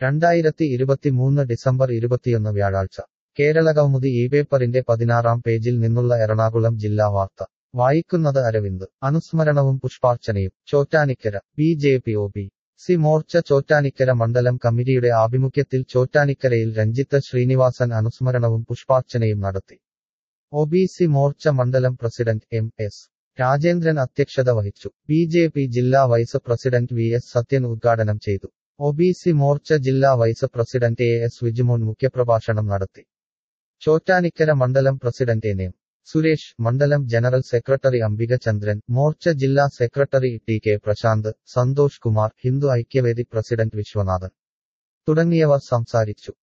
രണ്ടായിരത്തി ഇരുപത്തിമൂന്ന് ഡിസംബർ ഇരുപത്തിയൊന്ന് വ്യാഴാഴ്ച കേരളകൗമുദി ഈ പേപ്പറിന്റെ പതിനാറാം പേജിൽ നിന്നുള്ള എറണാകുളം ജില്ലാ വാർത്ത വായിക്കുന്നത് അരവിന്ദ് അനുസ്മരണവും പുഷ്പാർച്ചനയും Chottanikkara B J P O B C Morcha Chottanikkara മണ്ഡലം കമ്മിറ്റിയുടെ ആഭിമുഖ്യത്തിൽ ചോറ്റാനിക്കരയിൽ രഞ്ജിത്ത് ശ്രീനിവാസൻ അനുസ്മരണവും പുഷ്പാർച്ചനയും നടത്തി ഒ ബി സി മോർച്ച മണ്ഡലം പ്രസിഡന്റ് എം എസ് രാജേന്ദ്രൻ അധ്യക്ഷത വഹിച്ചു ബി ജെ പി ജില്ലാ vice president V S Sathyan ഉദ്ഘാടനം ചെയ്തു ഒ ബി സി മോർച്ച ജില്ലാ vice president A S Vijumon മുഖ്യപ്രഭാഷണം നടത്തി ചോറ്റാനിക്കര മണ്ഡലം പ്രസിഡന്റ് എൻ എം സുരേഷ് മണ്ഡലം ജനറൽ സെക്രട്ടറി അംബിക ചന്ദ്രൻ മോർച്ച ജില്ലാ secretary T K Prasanth Santhosh Kumar Hindu Aikyavedi president Viswanathan തുടങ്ങിയവർ സംസാരിച്ചു